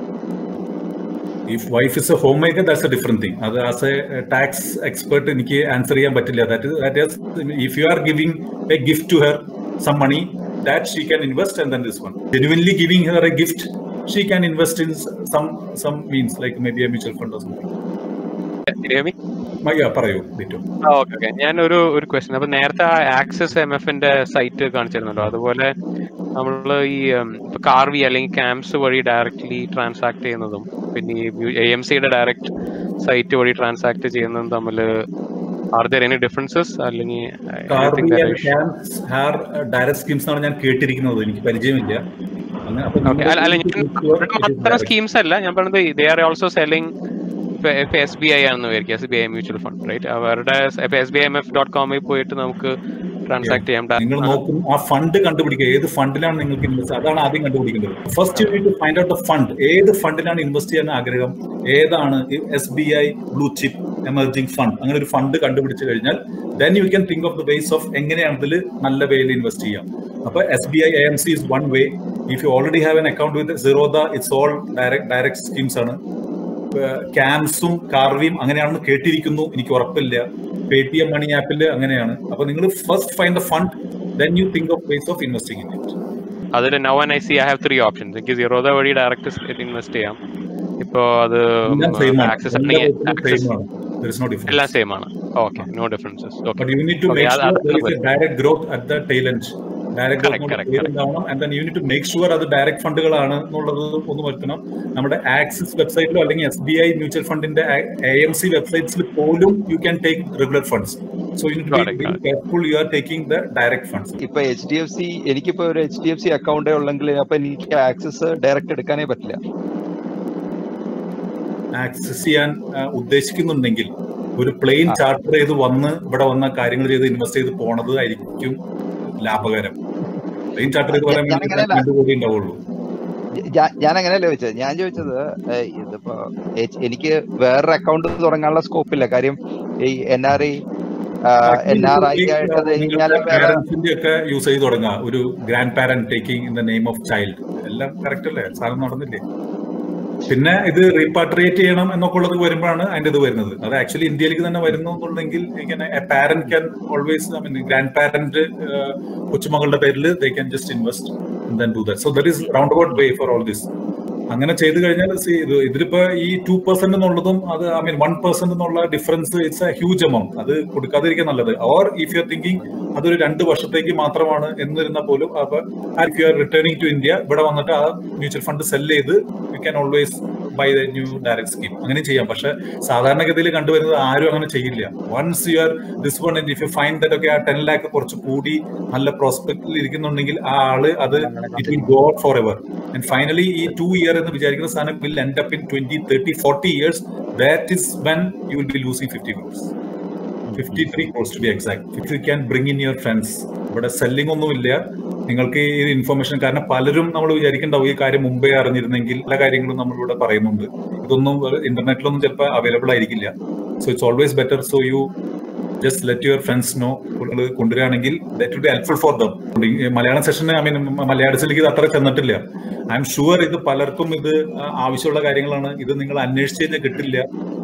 Speaker 1: if wife is a homemaker that's A different thing അത് as a tax expert എനിക്ക് answer ചെയ്യാൻ പറ്റില്ല that that if you are giving a gift to her some money that she can invest and then this one genuinely giving her a gift she can invest in some some means like may be a mutual fund or something
Speaker 4: Ravi
Speaker 1: Mayya പറയൂ ditto
Speaker 4: okay okay ഞാൻ ഒരു ഒരു question അപ്പൊ നേരത്തെ ആ Axis M എഫിന്റെ site കാണിച്ചിരുന്നല്ലോ അതുപോലെ നമ്മൾ ഈ ഉം, ഇപ്പൊ കാർവി അല്ലെങ്കിൽ ക്യാമ്പ്സ് വഴി ഡയറക്ട്ലി ട്രാൻസാക്ട് ചെയ്യുന്നതും പിന്നെ ഈ എ എം സിയുടെ ഡയറക്റ്റ് സൈറ്റ് വഴി ട്രാൻസാക്ട് ചെയ്യുന്നതും തമ്മിൽ ആർ ദർ എനി ഡിഫറൻസസ് അല്ലെങ്കിൽ anything that I should-
Speaker 1: ഹാർ ഡയറക്ട് സ്കീംസ് ആണ് ഞാൻ കേട്ടിരിക്കുന്നത് എനിക്ക് പരിചയമില്ല അങ്ങനെ അപ്പൊ
Speaker 4: Okay, അല്ല അല്ല ഞാൻ ഇവിടെ മാത്രം സ്കീംസ് അല്ല ഞാൻ പറഞ്ഞത് ദേ ആർ ഓൾസോ സെല്ലിംഗ് ഇപ്പൊ എസ് ബി ഐ ആണെന്ന് വിചാരിക്കുക S B I mutual fund right അവരുടെ S B I M F dot കോമിൽ പോയിട്ട് നമുക്ക് ട്രാൻസാക്ട് ചെയ്യാം
Speaker 1: നിങ്ങൾ നോക്കും ആ ഫണ്ട് കണ്ടുപിടിക്കുക ഏത് ഫണ്ടിലാണ് നിങ്ങൾക്ക് ഇൻവെസ്റ്റ് അതാണ് ആദ്യം കണ്ടുപിടിക്കേണ്ടത് first you need to find out the fund ഏത് ഫണ്ടിലാണ് ഇൻവെസ്റ്റ് ചെയ്യാൻ ആഗ്രഹം ഏതാണ് S B I blue chip emerging fund അങ്ങനെ ഒരു ഫണ്ട് കണ്ടുപിടിച്ചു കഴിഞ്ഞാൽ then you can think of the ways of എങ്ങനെയാണ് ഇതിൽ നല്ല വേയിൽ ഇൻവെസ്റ്റ് ചെയ്യാം അപ്പൊ S B I A M C is one way if you already have an account with Zerodha it's all direct direct schemes ആണ് ക്യാംസും കാർവിയും അങ്ങനെയാണെന്ന് കേട്ടിരിക്കുന്നു എനിക്ക് ഉറപ്പില്ല പേ ടി എം മണി ആപ്പിൽ അങ്ങനെയാണ് അപ്പൊ നിങ്ങൾ first find the fund then you think of ways of investing in it
Speaker 4: അതിൽ now and I see I have three options എനിക്ക് സീറോദ വഴി ഡയറക്റ്റ് ഇൻവെസ്റ്റ് ചെയ്യാം ഇപ്പോ അത്
Speaker 1: എല്ലാം സെയിം ആണ്
Speaker 4: ആക്സസ്
Speaker 1: എല്ലാ
Speaker 4: ആണെങ്കിൽ
Speaker 1: പേപ്പറും
Speaker 4: ആക്സസ്
Speaker 1: സെയിം ആണ് ദർ ഇസ് നോ ഡിഫറൻസ്
Speaker 4: എല്ലാം സെയിം ആണ് okay no differences okay
Speaker 1: But you need to
Speaker 4: Okay,
Speaker 1: make
Speaker 4: അത്
Speaker 1: sure
Speaker 4: അത്
Speaker 1: there is a
Speaker 4: വരും.
Speaker 1: direct growth at the tail end. Direct
Speaker 4: Correct, correct, correct.
Speaker 1: ഉണ്ടാവണം and then you need to make sure അത് direct ഫണ്ടുകളാണ് എന്നുള്ളത് ഒന്ന് വരുത്തണം നമ്മുടെ ആക്സിസ് വെബ്സൈറ്റിലോ അല്ലെങ്കിൽ എസ് ബി ഐ മ്യൂച്വൽ ഫണ്ടിന്റെ എ എം സി വെബ്സൈറ്റ്സിൽ പോലും you can take regular funds so you
Speaker 4: Got it, got it.
Speaker 1: Careful you are taking the direct funds
Speaker 2: ഇപ്പൊ എച്ച് ഡി എഫ് സി എനിക്കിപ്പോ ഒരു എച്ച് ഡി എഫ് സി അക്കൗണ്ടേ ഉള്ളെങ്കിൽ അപ്പൊ എനിക്ക് ആക്സസ് ഡയറക്റ്റ് എടുക്കാനേ പറ്റില്ല
Speaker 1: ആക്സസ് ചെയ്യാൻ ആ, ഉദ്ദേശിക്കുന്നുണ്ടെങ്കിൽ ഒരു പ്ലെയിൻ ചാർട്ടർ ചെയ്ത് വന്ന് ഇവിടെ വന്ന കാര്യങ്ങൾ ചെയ്ത് ഇൻവെസ്റ്റ് ചെയ്ത് പോണത് ആയിരിക്കും ലാഭകരം പ്ലെയിൻ ചാർട്ടർ ചെയ്ത് പറയാൻ
Speaker 2: ഞാൻ അങ്ങനെയല്ല.
Speaker 1: രണ്ട് കോടി ഉണ്ടാവുള്ളൂ
Speaker 2: ഞാ- ഞാൻ അങ്ങനെയല്ല ചോദിച്ചത് ഞാൻ ചോദിച്ചത് ഏഹ്, ഇതിപ്പോ എച്ച്- എനിക്ക് വേറൊരു അക്കൗണ്ട് തുടങ്ങാനുള്ള സ്കോപ്പ് ഇല്ല കാര്യം ഈ N R I N R I ആയിട്ട് അത് കഴിഞ്ഞാൽ വേറെ
Speaker 1: പാരന്റ്സിന്റെ ഒക്കെ യൂസ് ചെയ്ത് തുടങ്ങുക ഒരു grandparent taking in the name of child എല്ലാം കറക്റ്റ് അല്ലേ സാധനം നടന്നില്ലേ പിന്നെ ഇത് റീപാട്രിയേറ്റ് ചെയ്യണം എന്നൊക്കെ ഉള്ളത് വരുമ്പോഴാണ് അതിന്റെ ഇത് വരുന്നത് അത് ആക്ച്വലി ഇന്ത്യയിലേക്ക് തന്നെ വരുന്നു എന്നുണ്ടെങ്കിൽ ഇങ്ങനെ parent can always I mean grandparent കൊച്ചുമകളുടെ പേരിൽ they can just invest then do that so there is roundabout way for all this അങ്ങനെ ചെയ്തു കഴിഞ്ഞാൽ see, ഇത് ഇതിലിപ്പോ ഈ ടു പെർസെന്റ് എന്നുള്ളതും അത് ഐ മീൻ വൺ പെർസെന്റ് എന്നുള്ള difference it's a huge amount അത് കൊടുക്കാതിരിക്കാൻ നല്ലത് or if you are thinking അതൊരു രണ്ട് വർഷത്തേക്ക് മാത്രമാണ് എന്നിരുന്നാൽ പോലും അപ്പൊ if you are returning to India ഇവിടെ വന്നിട്ട് ആ മ്യൂച്വൽ ഫണ്ട് സെല് ചെയ്ത് you can always buy the new direct scheme അങ്ങനെ ചെയ്യാം പക്ഷെ സാധാരണഗതിയിൽ കണ്ടുവരുന്നത് ആരും അങ്ങനെ ചെയ്യില്ല once you are this one if you find that ഒക്കെ ആ ടെൻ ലാക്ക് കുറച്ച് കൂടി നല്ല പ്രോസ്പെക്റ്റിൽ ഇരിക്കുന്നുണ്ടെങ്കിൽ ആ ആള് അത് it will go forever and finally ഈ ടു ഇയർ എന്ന് വിചാരിക്കുന്ന സാധനം will end up in twenty thirty forty years that is when you will be losing fifty crores fifty three crores to be exact if you can bring in your friends ഇവിടെ selling ഒന്നുമില്ല നിങ്ങൾക്ക് ഈ information കാരണം പലരും നമ്മൾ വിചാരിക്കണ്ടാവും ഈ കാര്യം മുമ്പേ അറിഞ്ഞിരുന്നെങ്കിൽ പല കാര്യങ്ങളും നമ്മളിവിടെ പറയുന്നുണ്ട് ഇതൊന്നും ഇന്റർനെറ്റിലൊന്നും ചിലപ്പോൾ അവൈലബിൾ ആയിരിക്കില്ല so it's always better so you just let your friends know നിങ്ങൾ കൊണ്ടുവരികയാണെങ്കിൽ that will be helpful for them Malayalam സെഷന് ഐ മീൻ മലയാളത്തിലേക്ക് ഇത് അത്ര ചെന്നിട്ടില്ല ഐ എം ഷുവർ ഇത് പലർക്കും ഇത് ആവശ്യമുള്ള കാര്യങ്ങളാണ് ഇത് നിങ്ങൾ അന്വേഷിച്ച് കഴിഞ്ഞാൽ കിട്ടില്ല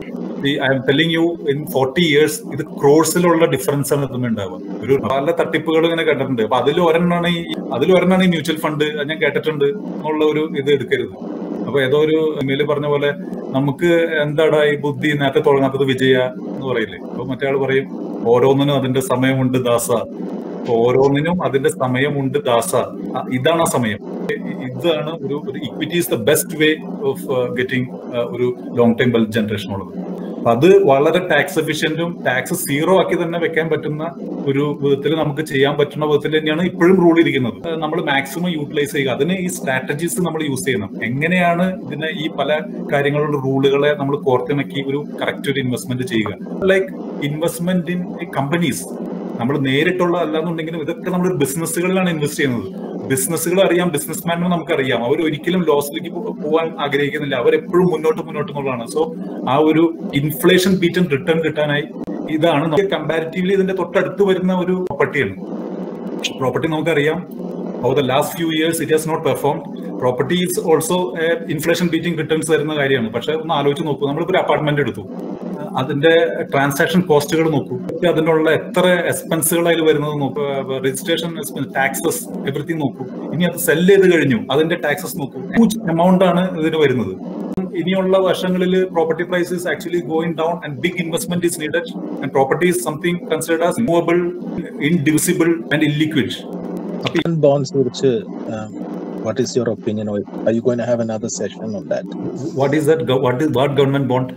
Speaker 1: I am telling you in forty years ഇത് ക്രോഴ്സിലുള്ള ഡിഫറൻസ് ആണ് ഇതും ഉണ്ടാവുക ഒരു പല തട്ടിപ്പുകൾ ഇങ്ങനെ കേട്ടിട്ടുണ്ട് അപ്പൊ അതിൽ ഒരെണ്ണാണ് ഈ അതിൽ ഒരെണ്ണാണ് ഈ മ്യൂച്വൽ ഫണ്ട് ഞാൻ കേട്ടിട്ടുണ്ട് എന്നുള്ള ഒരു ഇത് എടുക്കരുത് അപ്പൊ ഏതോ ഒരു മേല് പറഞ്ഞ പോലെ നമുക്ക് എന്താടാ ഈ ബുദ്ധി നേരത്തെ തുടങ്ങാത്തത് വിജയ എന്ന് പറയില്ലേ അപ്പൊ മറ്റേ ആൾ പറയും ഓരോന്നിനും അതിന്റെ സമയമുണ്ട് ദാസ ഓരോന്നിനും അതിന്റെ സമയമുണ്ട് ദാസ ഇതാണ് ആ സമയം ഇതാണ് ഒരു ഒരു equity is the best way of getting ഒരു ലോങ് ടൈം വെൽത്ത് ജനറേഷൻ ഉള്ളത് അപ്പൊ അത് വളരെ ടാക്സ് എഫിഷ്യന്റും ടാക്സ് സീറോ ആക്കി തന്നെ വെക്കാൻ പറ്റുന്ന ഒരു വിധത്തിൽ നമുക്ക് ചെയ്യാൻ പറ്റുന്ന വിധത്തിൽ തന്നെയാണ് ഇപ്പോഴും റൂൾ ഇരിക്കുന്നത് നമ്മൾ മാക്സിമം യൂട്ടിലൈസ് ചെയ്യുക അതിന് ഈ സ്ട്രാറ്റജീസ് നമ്മൾ യൂസ് ചെയ്യണം എങ്ങനെയാണ് ഇതിനെ ഈ പല കാര്യങ്ങളുടെ റൂളുകളെ നമ്മൾ കോർത്തിണക്കി ഒരു കറക്റ്റ് ഒരു ഇൻവെസ്റ്റ്മെന്റ് ചെയ്യുക ലൈക്ക് ഇൻവെസ്റ്റ്മെന്റ് ഇൻ കമ്പനീസ് നമ്മൾ നേരിട്ടുള്ള അല്ലാന്നുണ്ടെങ്കിലും ഇതൊക്കെ നമ്മൾ ബിസിനസ്സുകളിലാണ് ഇൻവെസ്റ്റ് ചെയ്യുന്നത് ബിസിനസ്സുകൾ അറിയാം ബിസിനസ്മാനും നമുക്കറിയാം അവർ ഒരിക്കലും ലോസിലേക്ക് പോകാൻ ആഗ്രഹിക്കുന്നില്ല അവർ എപ്പോഴും മുന്നോട്ട് മുന്നോട്ട് എന്നുള്ളതാണ് സോ ആ ഒരു ഇൻഫ്ലേഷൻ ബീറ്റൻ റിട്ടേൺ കിട്ടാനായി ഇതാണ് നമുക്ക് കമ്പാരിറ്റീവ്ലി ഇതിന്റെ തൊട്ടടുത്ത് വരുന്ന ഒരു പ്രോപ്പർട്ടിയാണ് പ്രോപ്പർട്ടി നമുക്കറിയാം over the last few years it has not perform property is also inflation beating returns തരുന്ന കാര്യമാണ് പക്ഷെ ഒന്ന് ആലോചിച്ച് നോക്കൂ നമ്മളിപ്പോ ഒരു അപ്പാർട്ട്മെന്റ് എടുത്തു അതിന്റെ ട്രാൻസാക്ഷൻ കോസ്റ്റുകൾ നോക്കൂ അതിനുള്ള എത്ര എക്സ്പെൻസുകൾ അതിൽ വരുന്നത് നോക്കൂ രജിസ്ട്രേഷൻ ടാക്സസ് എവറിത്തിങ് നോക്കൂ ഇനി അത് സെല് ചെയ്ത് കഴിഞ്ഞു അതിന്റെ ടാക്സസ് നോക്കൂ ഹ്യൂജ് എമൗണ്ട് ആണ് ഇതിന് വരുന്നത് ഇനിയുള്ള വർഷങ്ങളിൽ property price is actually going down and big investment is needed and property is something considered as movable indivisible and illiquid
Speaker 5: bonds കുറിച്ച് what is your opinion or are you going to have another session on that
Speaker 1: what is that what is what government bond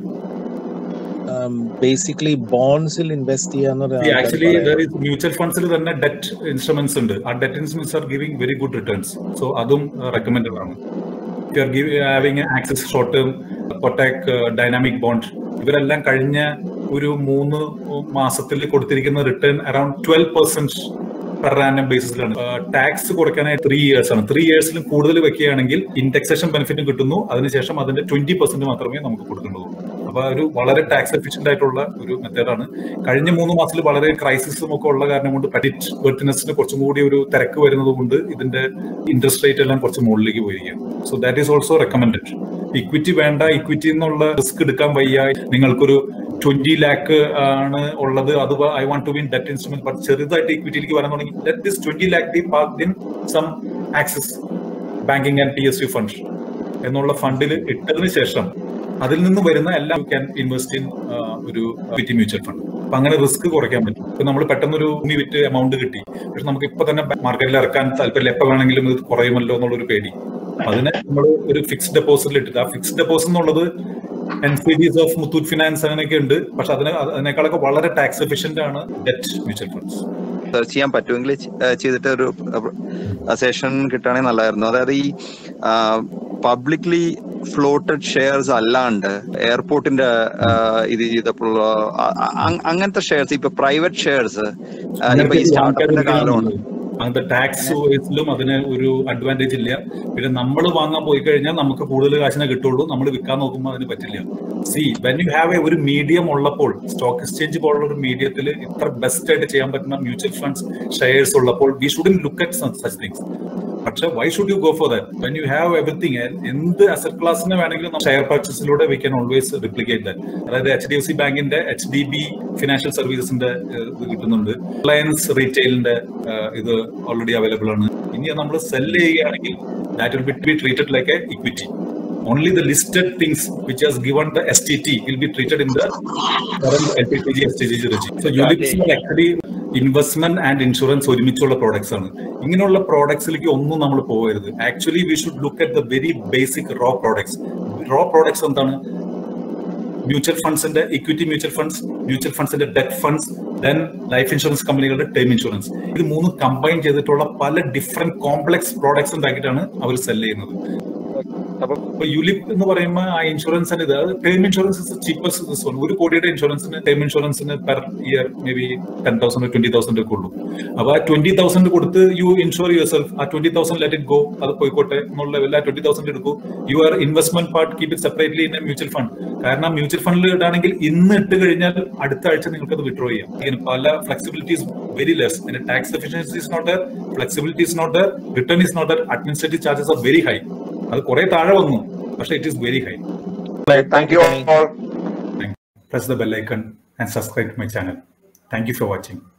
Speaker 5: um, basically bonds will invest ചെയ്യാന്ന്
Speaker 1: actually there is mutual ഫണ്ട്സിൽ തന്നെ debt instruments ഉണ്ട് ആ debt instruments are giving very good returns so അതും recommended ആണ് you are give having access short term Kotak dynamic bond ഇവരെല്ലാം കഴിഞ്ഞ ഒരു മൂന്ന് മാസത്തിൽ കൊടുത്തിരിക്കുന്ന return around twelve percent per random ബേസിസിലാണ് ടാക്സ് കുറയ്ക്കാനായി ത്രീ ഇയേഴ്സ് ആണ് ത്രീ ഇയേഴ്സിലും കൂടുതൽ വെക്കുകയാണെങ്കിൽ ഇൻഡെക്സേഷൻ ബെനിഫിറ്റും കിട്ടുന്നു അതിനുശേഷം അതിന്റെ ട്വന്റി പെർസെന്റ് മാത്രമേ നമുക്ക് കൊടുക്കേണ്ടതുള്ളൂ അപ്പൊ ഒരു വളരെ ടാക്സ് എഫിഷ്യന്റ് ആയിട്ടുള്ള ഒരു മെത്തേഡാണ് കഴിഞ്ഞ മൂന്ന് മാസത്തിൽ വളരെ ക്രൈസിസും ഒക്കെ ഉള്ള കാരണം കൊണ്ട് ക്രെഡിറ്റ് വെർട്ടിനെസിന് കുറച്ചും കൂടി ഒരു തിരക്ക് വരുന്നത് കൊണ്ട് ഇതിന്റെ ഇൻട്രസ്റ്റ് റേറ്റ് എല്ലാം കുറച്ച് മുകളിലേക്ക് പോയിരിക്കുകയാണ് so that is also recommended equity വേണ്ട ഇക്വിറ്റി എന്നുള്ള റിസ്ക് എടുക്കാൻ വയ്യ നിങ്ങൾക്കൊരു ട്വന്റി ലാക്ക് ആണ് ഉള്ളത് അത് I want to win debt instrument but ചെറുതായിട്ട് ഇക്വിറ്റിയിലേക്ക് വരാൻ തുടങ്ങി let this twenty lakh be parked in some access banking and P S U fund എന്നുള്ള ഫണ്ടിൽ ഇട്ടതിന് ശേഷം അതിൽ നിന്ന് വരുന്ന എല്ലാം ക്യാൻ ഇൻവെസ്റ്റ് ഇൻ ഒരു ഇക്വിറ്റി മ്യൂച്വൽ ഫണ്ട് അപ്പൊ അങ്ങനെ റിസ്ക് കുറയ്ക്കാൻ പറ്റും ഇപ്പൊ നമ്മൾ പെട്ടെന്ന് ഒരു ഭൂമി വിറ്റ് എമൗണ്ട് കിട്ടി പക്ഷെ നമുക്ക് ഇപ്പൊ തന്നെ മാർക്കറ്റിൽ ഇറക്കാൻ താല്പര്യം എപ്പോൾ വേണമെങ്കിലും ഇത് കുറയുമല്ലോ എന്നുള്ളൊരു പേടി അതിനെ നമ്മൾ ഒരു ഫിക്സ്ഡ് ഡെപ്പോസിറ്റിൽ ഇട്ടിട്ട് ആ ഫിക്സ്ഡ് ഡെപ്പോസിറ്റ് എന്നുള്ളത് N C Ds of Muthoot finance അങ്ങനെയൊക്കെ ഉണ്ട് പക്ഷെ അതിന് അതിനേക്കാളൊക്കെ വളരെ ടാക്സ് എഫിഷ്യന്റ് ആണ് ഡെറ്റ് മ്യൂച്വൽ ഫണ്ട്സ്
Speaker 2: സെർച്ച് ചെയ്യാൻ പറ്റുമെങ്കിൽ ചെയ്തിട്ട് ഒരു സെഷൻ കിട്ടുകയാണെങ്കിൽ നല്ലതായിരുന്നു അതായത് ഈ പബ്ലിക്ലി ഫ്ലോട്ടഡ് ഷെയർസ് അല്ലാണ്ട് എയർപോർട്ടിന്റെ ഇത് ചെയ്തപ്പോൾ അങ്ങനത്തെ ഷെയർസ് ഇപ്പൊ പ്രൈവറ്റ് ഷെയർസ് ഇപ്പൊ ഈ സ്റ്റാർട്ടപ്പിന്റെ കാലമാണ്
Speaker 1: അങ്ങനത്തെ ടാക്സ് വൈസിലും അതിന് ഒരു അഡ്വാൻറ്റേജ് ഇല്ല പിന്നെ നമ്മൾ വാങ്ങാൻ പോയി കഴിഞ്ഞാൽ നമുക്ക് കൂടുതൽ കാശിനെ കിട്ടുള്ളൂ നമ്മൾ വിൽക്കാൻ നോക്കുമ്പോൾ അതിന് പറ്റില്ല see when you have a ഒരു മീഡിയം ഉള്ളപ്പോൾ സ്റ്റോക്ക് എക്സ്ചേഞ്ച് പോലുള്ള ഒരു മീഡിയത്തിൽ ഇത്ര ബെസ്റ്റ് ആയിട്ട് ചെയ്യാൻ പറ്റുന്ന മ്യൂച്വൽ ഫണ്ട്സ് ഷെയർസ് ഉള്ളപ്പോൾ we shouldn't look at such things പക്ഷെ why should you go for that when you have everything എന്ത് അസറ്റ് ക്ലാസിന് വേണമെങ്കിലും ഷെയർ പർച്ചേസിലൂടെ we can always replicate that അതായത് എച്ച് ഡി എഫ് സി ബാങ്കിന്റെ എച്ച് ഡി ബി ഫിനാൻഷ്യൽ സർവീസസിന്റെ ഇത് കിട്ടുന്നുണ്ട് റിലയൻസ് റീറ്റെയിലിന്റെ ഇത് ഓൾറെഡി അവൈലബിൾ ആണ് ഇനി നമ്മൾ സെല് ചെയ്യുകയാണെങ്കിൽ that will be be treated like a equity only the listed things which has given the STT will be treated in the current LPTG STG regime. So ULIPs are actually investment and insurance ഒരുമിച്ചുള്ള products ആണ് ഇങ്ങനെയുള്ള പ്രോഡക്ട്സിലേക്ക് ഒന്നും നമ്മൾ പോകരുത് actually we should look at the very basic raw products raw products എന്താണ് mutual ഫണ്ട്സിന്റെ equity mutual funds mutual ഫണ്ട്സിന്റെ debt funds then life insurance കമ്പനികളുടെ ടേം ഇൻഷുറൻസ് ഇത് മൂന്ന് കമ്പൈൻ ചെയ്തിട്ടുള്ള പല ഡിഫറെന്റ് കോംപ്ലക്സ് പ്രോഡക്ട്സ് ഉണ്ടാക്കിയിട്ടാണ് അവർ സെല് ചെയ്യുന്നത്
Speaker 6: അപ്പൊ
Speaker 1: ഇപ്പൊ യുലിപ് എന്ന് പറയുമ്പോൾ ആ ഇൻഷുറൻസിന് ഇത് ടേം ഇൻഷുറൻസ് ഇസ് ചീപ്പസ്റ്റ് ഒരു കോടിയുടെ ഇൻഷുറൻസിന് ടേം ഇൻഷുറൻസിന് per year may be ten thousand twenty thousand ഒക്കെ ഉള്ളൂ അപ്പൊ ആ ട്വന്റി തൗസൻഡ് കൊടുത്ത് യു ഇൻഷുർ യുവർ സെൽഫ് ആ twenty thousand let it go അത് പോയിക്കോട്ടെ എന്നുള്ള ലെവലിൽ ആ ട്വന്റി തൗസൻഡ് എടുക്കൂ your investment part keep it separately in a mutual fund കാരണം മ്യൂച്വൽ ഫണ്ടിൽ ഇടാണെങ്കിൽ ഇന്ന് ഇട്ട് കഴിഞ്ഞാൽ അടുത്ത ആഴ്ച നിങ്ങൾക്ക് അത് വിഡ്രോ ചെയ്യാം ഇങ്ങനെ പല ഫ്ലെക്സിബിലിറ്റീസ് വെരി ലെസ് അതിന്റെ tax efficiency is not there flexibility is not there return is not there administrative charges are very high അത് കുറെ താഴെ വന്നു പക്ഷെ it is very high
Speaker 6: thank you all
Speaker 1: press the bell icon and subscribe to my channel. Thank you for watching.